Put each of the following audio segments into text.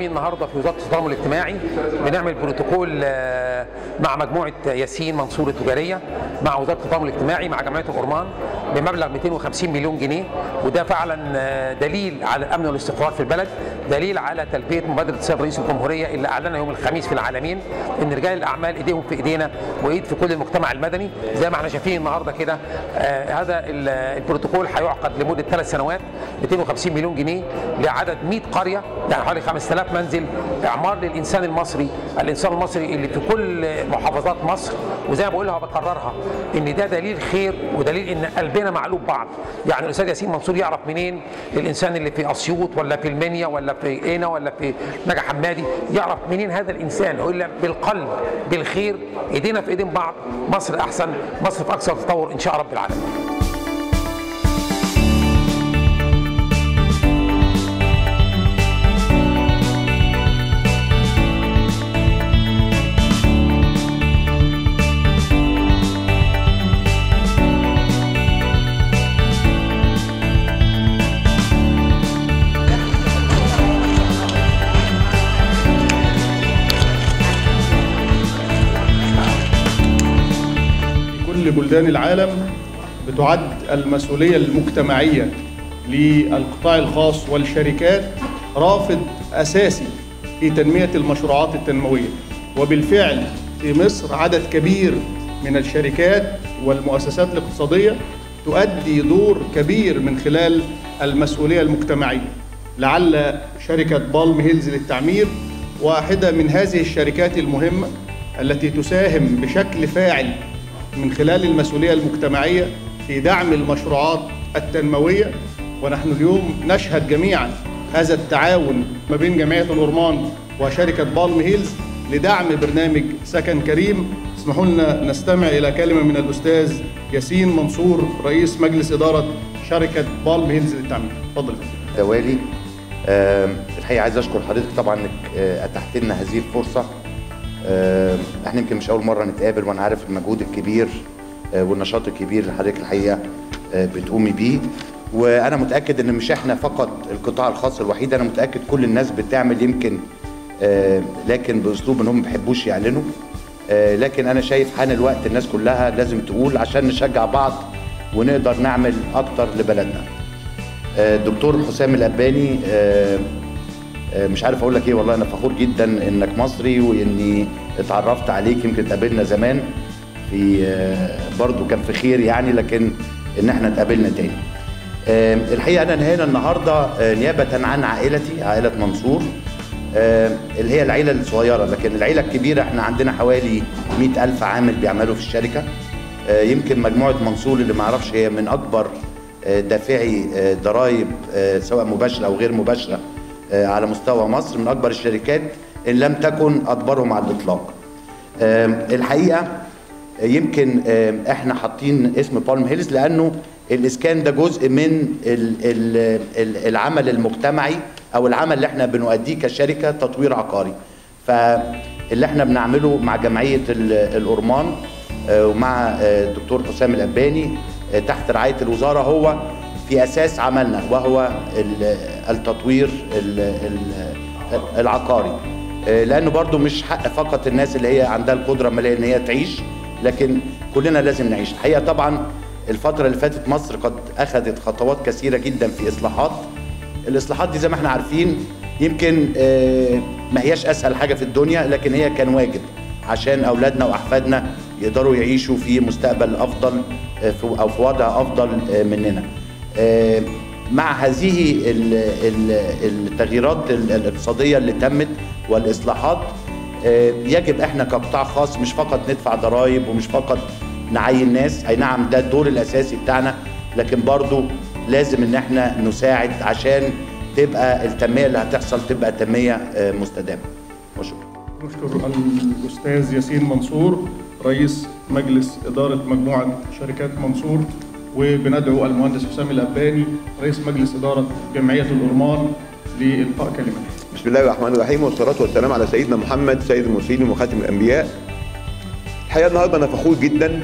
شايفين النهارده في وزاره التضامن الاجتماعي بنعمل بروتوكول آه، مع مجموعه ياسين منصور التجاريه مع وزاره التضامن الاجتماعي مع جمعيه الأورمان بمبلغ 250 مليون جنيه وده فعلا آه، دليل على الامن والاستقرار في البلد دليل على تلبيه مبادره السيد رئيس الجمهوريه اللي اعلنها يوم الخميس في العالمين ان رجال الاعمال ايديهم في ايدينا وايد في كل المجتمع المدني زي ما احنا شايفين النهارده كده آه، هذا ال- البروتوكول هيعقد لمده ثلاث سنوات 250 مليون جنيه لعدد 100 قريه يعني حوالي 5000 منزل اعمار للانسان المصري الانسان المصري اللي في كل محافظات مصر وزي ما بقولها وبكررها ان ده دليل خير ودليل ان قلبنا معلوب بعض يعني الاستاذ ياسين منصور يعرف منين الانسان اللي في اسيوط ولا في المنيا ولا في قنا ولا في نجا حمادي يعرف منين هذا الانسان الا بالقلب بالخير ايدينا في ايدين بعض مصر احسن مصر في اكثر تطور ان شاء رب العالمين في كل بلدان العالم بتعد المسؤولية المجتمعية للقطاع الخاص والشركات رافد أساسي في تنمية المشروعات التنموية وبالفعل في مصر عدد كبير من الشركات والمؤسسات الاقتصادية تؤدي دور كبير من خلال المسؤولية المجتمعية لعل شركة بالم هيلز للتعمير واحدة من هذه الشركات المهمة التي تساهم بشكل فاعل من خلال المسؤولية المجتمعية في دعم المشروعات التنموية ونحن اليوم نشهد جميعا هذا التعاون ما بين جمعية الأورمان وشركة بالم هيلز لدعم برنامج سكن كريم اسمحوا لنا نستمع إلى كلمة من الأستاذ ياسين منصور رئيس مجلس إدارة شركة بالم هيلز للتعمير اتفضل توالي آم، الحقيقه عايز اشكر حضرتك طبعا انك آه، اتحت لنا هذه الفرصه آم، احنا يمكن مش اول مره نتقابل وانا عارف المجهود الكبير آه، والنشاط الكبير اللي حضرتك الحقيقه آه، بتقومي بيه وانا متاكد ان مش احنا فقط القطاع الخاص الوحيد انا متاكد كل الناس بتعمل يمكن آه، لكن باسلوب انهم ما بيحبوش يعلنوا آه، لكن انا شايف حان الوقت الناس كلها لازم تقول عشان نشجع بعض ونقدر نعمل اكتر لبلدنا آه، الدكتور حسام الأباني آه، آه، مش عارف اقول لك ايه والله انا فخور جدا انك مصري واني اتعرفت عليك يمكن اتقابلنا زمان في آه، برضو كان في خير يعني لكن ان احنا اتقابلنا تاني آه، الحقيقه انا هنا النهارده آه، نيابه عن عائلتي عائله منصور آه، اللي هي العيله الصغيره لكن العيله الكبيره احنا عندنا حوالي مئة ألف عامل بيعملوا في الشركه آه، يمكن مجموعه منصور اللي ما اعرفش هي من اكبر آه، دافعي آه، ضرائب آه، سواء مباشره او غير مباشره آه، على مستوى مصر من اكبر الشركات ان لم تكن اكبرهم على الاطلاق. آم، الحقيقه آه، يمكن آم، احنا حاطين اسم بالم هيلز لانه الاسكان ده جزء من ال- ال- ال- العمل المجتمعي او العمل اللي احنا بنؤديه كشركه تطوير عقاري. فاللي احنا بنعمله مع جمعيه ال- الأورمان آه، ومع آه، الدكتور حسام الأباني آه، تحت رعاية الوزارة هو في أساس عملنا وهو ال- التطوير ال- ال- العقاري آه، لأنه برضو مش حق فقط الناس اللي هي عندها القدرة المالية إن هي تعيش لكن كلنا لازم نعيش الحقيقة طبعا الفترة اللي فاتت مصر قد أخذت خطوات كثيرة جدا في إصلاحات الاصلاحات دي زي ما احنا عارفين يمكن آه، ما هياش اسهل حاجه في الدنيا لكن هي كان واجب عشان اولادنا واحفادنا يقدروا يعيشوا في مستقبل افضل آه، في- او في وضع افضل آه، مننا آه، مع هذه ال- ال- التغييرات ال- الاقتصاديه اللي تمت والاصلاحات آه، يجب احنا كقطاع خاص مش فقط ندفع ضرائب ومش فقط نعين ناس اي نعم ده الدور الاساسي بتاعنا لكن برضو لازم ان احنا نساعد عشان تبقى التنميه اللي هتحصل تبقى تنميه آه، مستدامه وشكرا نشكر الأستاذ ياسين منصور رئيس مجلس إدارة مجموعة شركات منصور وبندعو المهندس حسام الأباني رئيس مجلس إدارة جمعية الأورمان لإلقاء كلمة بسم الله الرحمن الرحيم والصلاة والسلام على سيدنا محمد سيد المرسلين وخاتم الأنبياء الحقيقة النهاردة أنا فخور جدا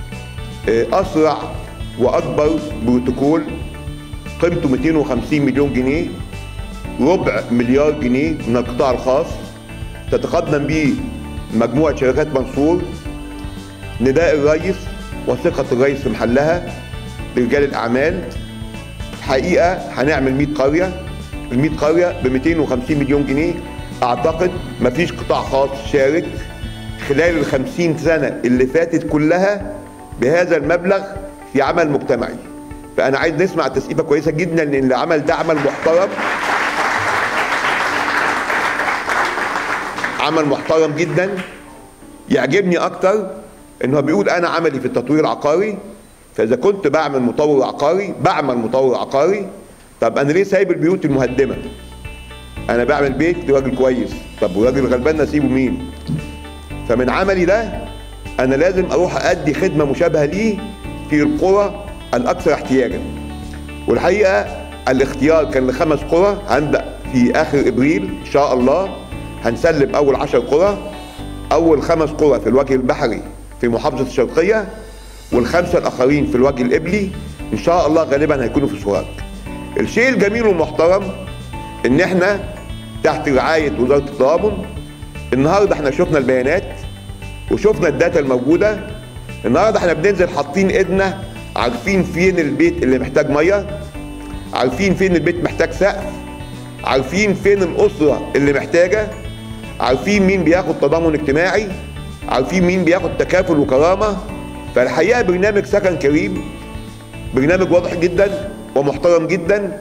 آه، أسرع وأكبر بروتوكول قيمته 250 مليون جنيه ربع مليار جنيه من القطاع الخاص تتقدم به مجموعة شركات منصور نداء الرئيس وثقة الرئيس في محلها لرجال الأعمال حقيقة هنعمل 100 قرية ال 100 قرية ب 250 مليون جنيه أعتقد مفيش قطاع خاص شارك خلال ال 50 سنة اللي فاتت كلها بهذا المبلغ في عمل مجتمعي فأنا عايز نسمع تسقيفة كويسة جدا لأن العمل ده عمل محترم عمل محترم جدا يعجبني اكتر انه بيقول انا عملي في التطوير العقاري فاذا كنت بعمل مطور عقاري بعمل مطور عقاري طب انا ليه سايب البيوت المهدمه انا بعمل بيت لراجل كويس طب وراجل غلبان اسيبه مين فمن عملي ده انا لازم اروح ادي خدمه مشابهه ليه في القرى الاكثر احتياجا والحقيقه الاختيار كان لخمس قرى هنبدا في اخر ابريل ان شاء الله هنسلم اول عشر قرى اول خمس قرى في الوجه البحري في محافظه الشرقيه والخمسه الاخرين في الوجه القبلي ان شاء الله غالبا هيكونوا في سوهاج الشيء الجميل والمحترم ان احنا تحت رعايه وزاره التضامن النهارده احنا شفنا البيانات وشفنا الداتا الموجوده النهارده احنا بننزل حاطين ايدنا عارفين فين البيت اللي محتاج ميه عارفين فين البيت محتاج سقف عارفين فين الاسره اللي محتاجه عارفين مين بياخد تضامن اجتماعي عارفين مين بياخد تكافل وكرامه فالحقيقه برنامج سكن كريم برنامج واضح جدا ومحترم جدا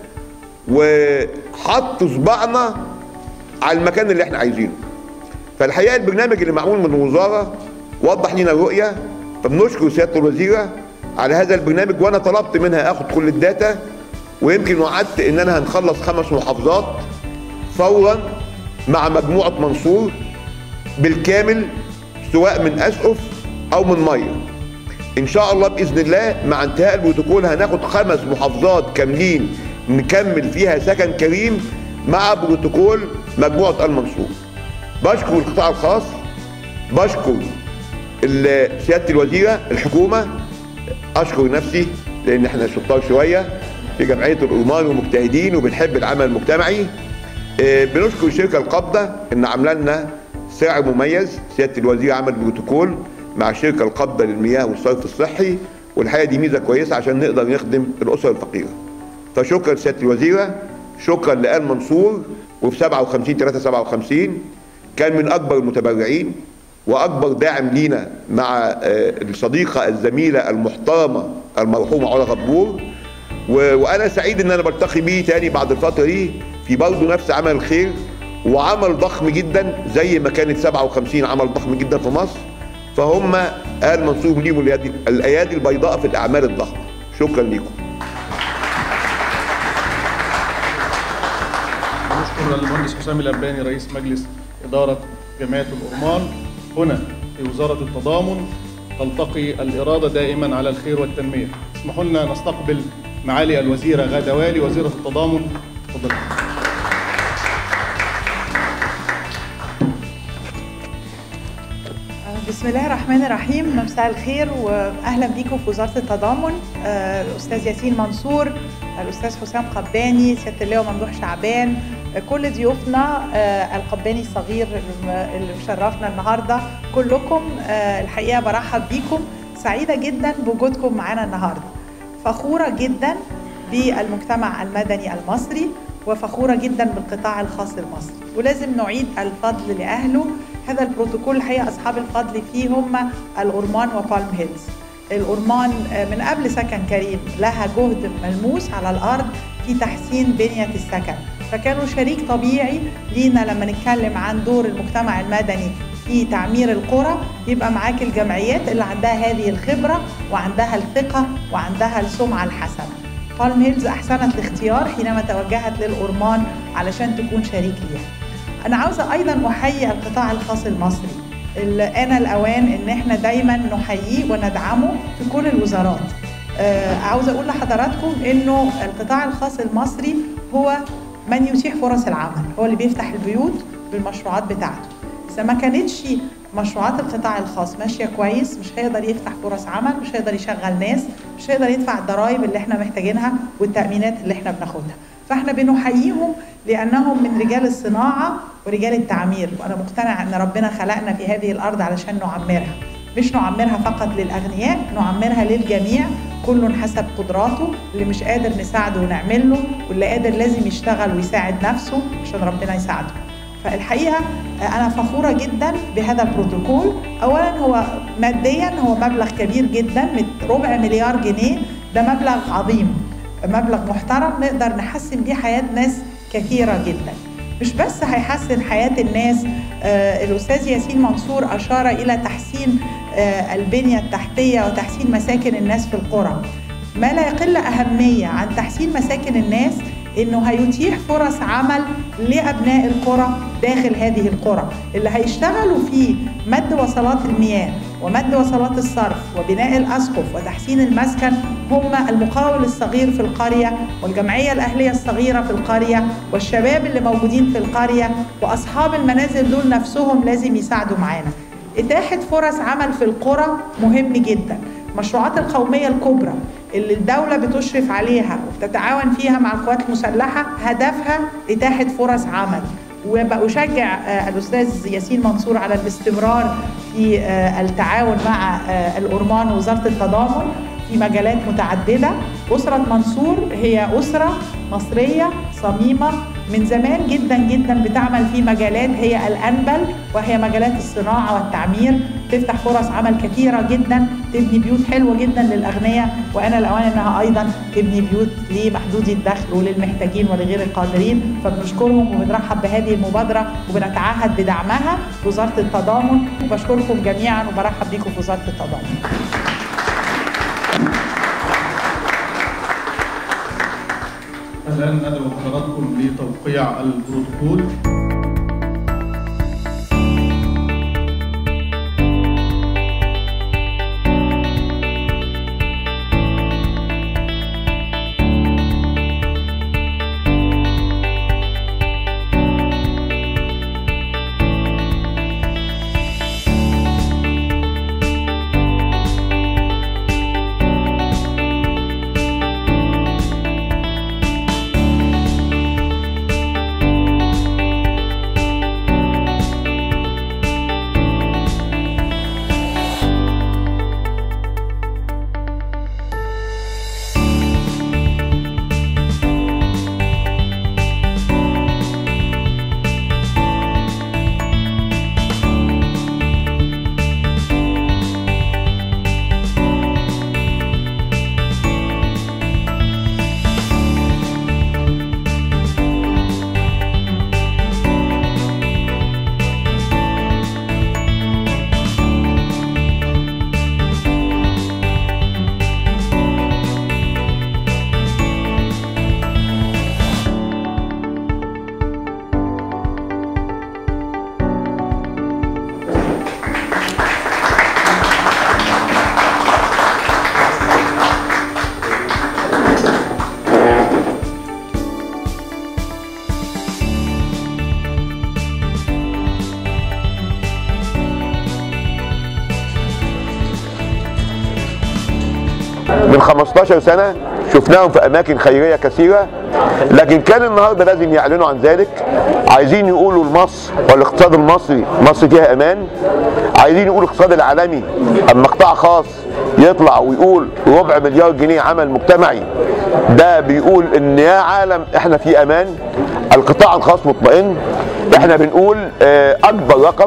وحط صباعنا على المكان اللي احنا عايزينه فالحقيقه البرنامج اللي معمول من الوزاره وضح لنا الرؤيه فبنشكر سياده الوزيره على هذا البرنامج وانا طلبت منها اخد كل الداتا ويمكن وعدت ان انا هنخلص خمس محافظات فورا مع مجموعه منصور بالكامل سواء من اسقف او من ميه ان شاء الله باذن الله مع انتهاء البروتوكول هناخد خمس محافظات كاملين نكمل فيها سكن كريم مع بروتوكول مجموعه المنصور بشكر القطاع الخاص بشكر ال- سياده الوزيره الحكومه اشكر نفسي لان احنا شطار شويه في جمعيه الامار ومجتهدين وبنحب العمل المجتمعي آه، بنشكر الشركه القابضه ان عامله لنا سعر مميز سياده الوزير عمل بروتوكول مع الشركه القابضه للمياه والصرف الصحي والحقيقه دي ميزه كويسه عشان نقدر نخدم الاسر الفقيره فشكرا لسياده الوزيره شكرا لآل منصور وفي 57 3 57 كان من اكبر المتبرعين واكبر داعم لينا مع آه، الصديقه الزميله المحترمه المرحومه علا غبور و- وانا سعيد ان انا بلتقي بيه تاني بعد الفتره دي في برضه نفس عمل الخير وعمل ضخم جدا زي ما كانت 57 عمل ضخم جدا في مصر فهم آل منصور ليهم اليد- الايادي البيضاء في الاعمال الضخمه شكرا لكم نشكر المهندس حسام الأباني رئيس مجلس إدارة جمعية الأورمان هنا في وزارة التضامن تلتقي الإرادة دائما على الخير والتنمية اسمحوا لنا نستقبل معالي الوزيرة غادة والي وزيرة التضامن تفضل بسم الله الرحمن الرحيم مساء الخير واهلا بيكم في وزاره التضامن آه، الاستاذ ياسين منصور الاستاذ حسام قباني سياده اللواء ممدوح شعبان آه، كل ضيوفنا آه، القباني الصغير اللي مشرفنا النهارده كلكم آه، الحقيقه برحب بيكم سعيده جدا بوجودكم معانا النهارده فخوره جدا بالمجتمع المدني المصري وفخورة جدا بالقطاع الخاص المصري ولازم نعيد الفضل لأهله هذا البروتوكول الحقيقة أصحاب الفضل فيه هم الأورمان وبالم هيلز الأورمان آه، من قبل سكن كريم لها جهد ملموس على الأرض في تحسين بنية السكن فكانوا شريك طبيعي لينا لما نتكلم عن دور المجتمع المدني في تعمير القرى يبقى معاك الجمعيات اللي عندها هذه الخبرة وعندها الثقة وعندها السمعة الحسنة بالم هيلز احسنت الاختيار حينما توجهت للأورمان علشان تكون شريك ليها. أنا عاوزة أيضا أحيي القطاع الخاص المصري. ال- آن الأوان إن إحنا دايما نحييه وندعمه في كل الوزارات. آه، عاوزة أقول لحضراتكم إنه القطاع الخاص المصري هو من يتيح فرص العمل، هو اللي بيفتح البيوت بالمشروعات بتاعته. إذا ما كانتش مشروعات القطاع الخاص ماشيه كويس مش هيقدر يفتح فرص عمل مش هيقدر يشغل ناس مش هيقدر يدفع الضرائب اللي احنا محتاجينها والتامينات اللي احنا بناخدها فاحنا بنحييهم لانهم من رجال الصناعه ورجال التعمير وانا مقتنع ان ربنا خلقنا في هذه الارض علشان نعمرها مش نعمرها فقط للاغنياء نعمرها للجميع كل حسب قدراته اللي مش قادر نساعده ونعمل له واللي قادر لازم يشتغل ويساعد نفسه عشان ربنا يساعده فالحقيقه انا فخوره جدا بهذا البروتوكول اولا هو ماديا هو مبلغ كبير جدا ربع مليار جنيه ده مبلغ عظيم مبلغ محترم نقدر نحسن بيه حياه ناس كثيره جدا مش بس هيحسن حياه الناس آه الاستاذ ياسين منصور اشار الى تحسين آه البنيه التحتيه وتحسين مساكن الناس في القرى ما لا يقل اهميه عن تحسين مساكن الناس انه هيتيح فرص عمل لابناء القرى داخل هذه القرى اللي هيشتغلوا في مد وصلات المياه ومد وصلات الصرف وبناء الاسقف وتحسين المسكن هم المقاول الصغير في القريه والجمعيه الاهليه الصغيره في القريه والشباب اللي موجودين في القريه واصحاب المنازل دول نفسهم لازم يساعدوا معانا. اتاحه فرص عمل في القرى مهم جدا. المشروعات القوميه الكبرى اللي الدولة بتشرف عليها وبتتعاون فيها مع القوات المسلحة هدفها إتاحة فرص عمل وبشجع الأستاذ ياسين منصور على الاستمرار في التعاون مع الأورمان ووزارة التضامن في مجالات متعددة أسرة منصور هي أسرة مصرية صميمة من زمان جدا جدا بتعمل في مجالات هي الأنبل وهي مجالات الصناعة والتعمير تفتح فرص عمل كثيرة جدا تبني بيوت حلوة جدا للأغنياء وأنا الأوان أنها أيضا تبني بيوت لمحدودي الدخل وللمحتاجين ولغير القادرين فبنشكرهم وبنرحب بهذه المبادرة وبنتعهد بدعمها وزارة التضامن وبشكركم جميعا وبرحب بكم في وزارة التضامن الآن ندعو حضراتكم لتوقيع البروتوكول من 15 سنة شفناهم في أماكن خيرية كثيرة لكن كان النهاردة لازم يعلنوا عن ذلك عايزين يقولوا لمصر والاقتصاد المصري مصر فيها أمان عايزين يقولوا الاقتصاد العالمي أما قطاع خاص يطلع ويقول ربع مليار جنيه عمل مجتمعي ده بيقول ان يا عالم احنا في امان القطاع الخاص مطمئن احنا بنقول آه، اكبر رقم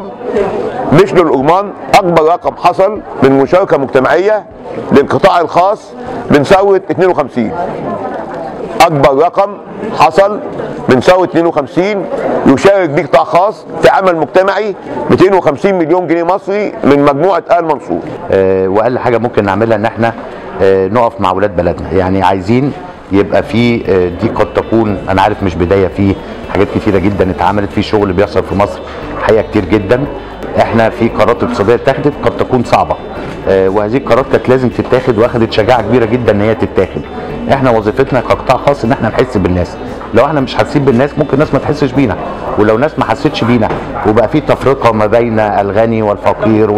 مش للأرمان اكبر رقم حصل من مشاركه مجتمعيه للقطاع الخاص من ثوره 52 اكبر رقم حصل من ثوره 52 يشارك به قطاع خاص في عمل مجتمعي 250 مليون جنيه مصري من مجموعه ال منصور آه، واقل حاجه ممكن نعملها ان احنا آه، نقف مع ولاد بلدنا يعني عايزين يبقى في آه، دي قد تكون انا عارف مش بدايه في حاجات كتيره جدا اتعملت في شغل بيحصل في مصر حقيقه كتير جدا احنا في قرارات اقتصاديه اتخذت قد تكون صعبه آه، وهذه القرارات كانت لازم تتاخد واخدت شجاعه كبيره جدا ان هي تتاخد احنا وظيفتنا كقطاع خاص ان احنا نحس بالناس لو احنا مش حاسين بالناس ممكن الناس ما تحسش بينا ولو ناس ما حستش بينا وبقى في تفرقه ما بين الغني والفقير و...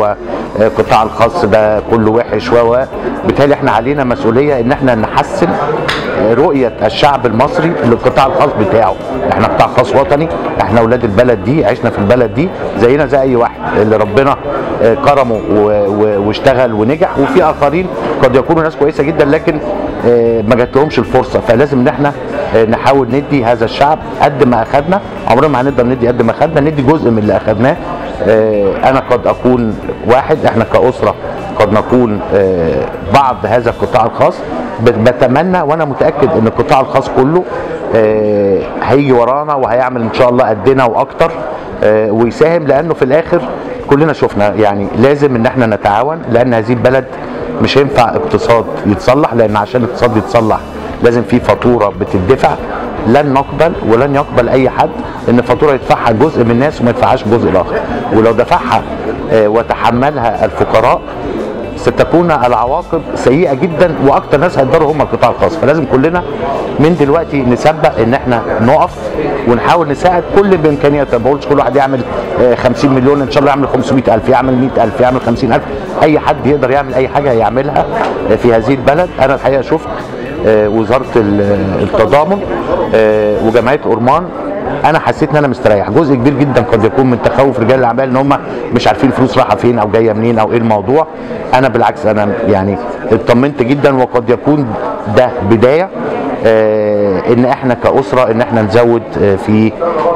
آه، القطاع الخاص ده كله وحش و و بالتالي احنا علينا مسؤوليه ان احنا نحسن آه، رؤيه الشعب المصري للقطاع الخاص بتاعه احنا قطاع خاص وطني احنا اولاد البلد دي عشنا في البلد دي زينا زي اي واحد اللي ربنا آه، كرمه و- و- واشتغل ونجح وفي اخرين قد يكونوا ناس كويسه جدا لكن آه، ما جاتلهمش الفرصه فلازم ان احنا آه، نحاول ندي هذا الشعب قد ما اخذنا عمرنا ما هنقدر ندي قد ما اخذنا ندي جزء من اللي اخذناه آه، انا قد اكون واحد احنا كاسره قد نكون آه، بعض هذا القطاع الخاص ب- بتمنى وانا متاكد ان القطاع الخاص كله آه، هيجي ورانا وهيعمل ان شاء الله قدنا واكتر آه، ويساهم لانه في الاخر كلنا شفنا يعني لازم ان احنا نتعاون لان هذه البلد مش هينفع اقتصاد يتصلح لان عشان الاقتصاد يتصلح لازم في فاتوره بتدفع لن نقبل ولن يقبل اي حد ان فاتوره يدفعها جزء من الناس وما يدفعهاش الجزء الاخر ولو دفعها آه، وتحملها الفقراء ستكون العواقب سيئه جدا واكتر ناس هيتضروا هم القطاع الخاص فلازم كلنا من دلوقتي نسبق ان احنا نقف ونحاول نساعد كل بامكانياته ما بقولش كل واحد يعمل آه، 50 مليون ان شاء الله يعمل 500000 يعمل 100000 يعمل 50000 اي حد يقدر يعمل اي حاجه يعملها آه، في هذه البلد انا الحقيقه شفت آه، وزاره ال- التضامن آه، وجمعيه اورمان انا حسيت ان انا مستريح جزء كبير جدا قد يكون من تخوف رجال الاعمال ان هم مش عارفين فلوس رايحه فين او جايه منين او ايه الموضوع انا بالعكس انا يعني اطمنت جدا وقد يكون ده بدايه آه ان احنا كاسره ان احنا نزود آه في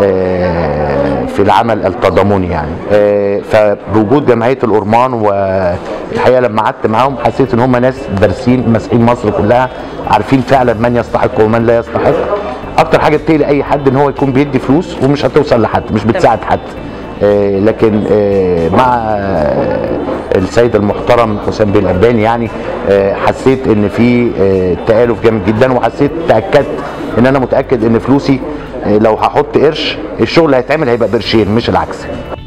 آه في العمل التضامني يعني آه فبوجود جمعيه الأورمان والحقيقه لما قعدت معاهم حسيت ان هم ناس دارسين ماسحين مصر كلها عارفين فعلا من يستحق ومن لا يستحق اكتر حاجه بتقلق اي حد ان هو يكون بيدي فلوس ومش هتوصل لحد مش بتساعد حد آه، لكن آه، مع آه، السيد المحترم حسام بن الألباني يعني آه، حسيت ان في آه، تآلف جامد جدا وحسيت تأكدت ان انا متأكد ان فلوسي آه، لو هحط قرش الشغل اللي هيتعمل هيبقى قرشين مش العكس